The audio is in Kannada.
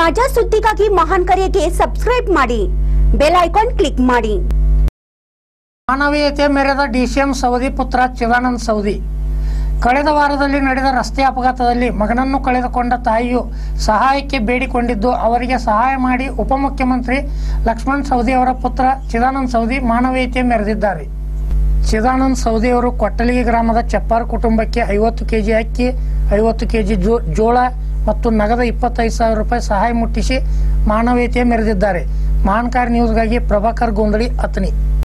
ತಾಜಾ ಸುದ್ದಿಗಾಗಿ ಮಹಾನ್ ಕರೆಗೆ ಸಬ್ಸ್ಕ್ರೈಬ್ ಮಾಡಿ ಬೆಲ್ ಐಕಾನ್ ಕ್ಲಿಕ್ ಮಾಡಿ ಮಾನವೀಯತೆ ಮೆರೆದ ಡಿಸಿಎಂ ಸೌದಿ ಪುತ್ರ ಚಿದಾನಂದ್ ಸೌದಿ ಕಳೆದ ವಾರದಲ್ಲಿ ನಡೆದ ರಸ್ತೆ ಅಪಘಾತದಲ್ಲಿ ಮಗನನ್ನು ಕಳೆದುಕೊಂಡ ತಾಯಿಯು ಸಹಾಯಕ್ಕೆ ಬೇಡಿಕೊಂಡಿದ್ದು ಅವರಿಗೆ ಸಹಾಯ ಮಾಡಿ ಉಪಮುಖ್ಯಮಂತ್ರಿ ಲಕ್ಷ್ಮಣ್ ಸೌದಿ ಅವರ ಪುತ್ರ ಚಿದಾನಂದ್ ಸೌದಿ ಮಾನವೀಯತೆ ಮೆರೆದಿದ್ದಾರೆ ಚಿದಾನಂದ್ ಸೌದಿ ಅವರು ಕೊಟ್ಟಲಿಗೆ ಗ್ರಾಮದ ಚಪ್ಪಾರ್ ಕುಟುಂಬಕ್ಕೆ ಐವತ್ತು ಕೆಜಿ ಅಕ್ಕಿ ಐವತ್ತು ಕೆಜಿ ಜೋ ಜೋಳ ಮತ್ತು ನಗದ ಇಪ್ಪತ್ತೈದು ಸಾವಿರ ರೂಪಾಯಿ ಸಹಾಯ ಮುಟ್ಟಿಸಿ ಮಾನವೀಯತೆ ಮೆರೆದಿದ್ದಾರೆ ಮಾನ್ಕಾರ್ ನ್ಯೂಸ್ಗಾಗಿ ಪ್ರಭಾಕರ್ ಗೊಂದಳಿ ಅತ್ನಿ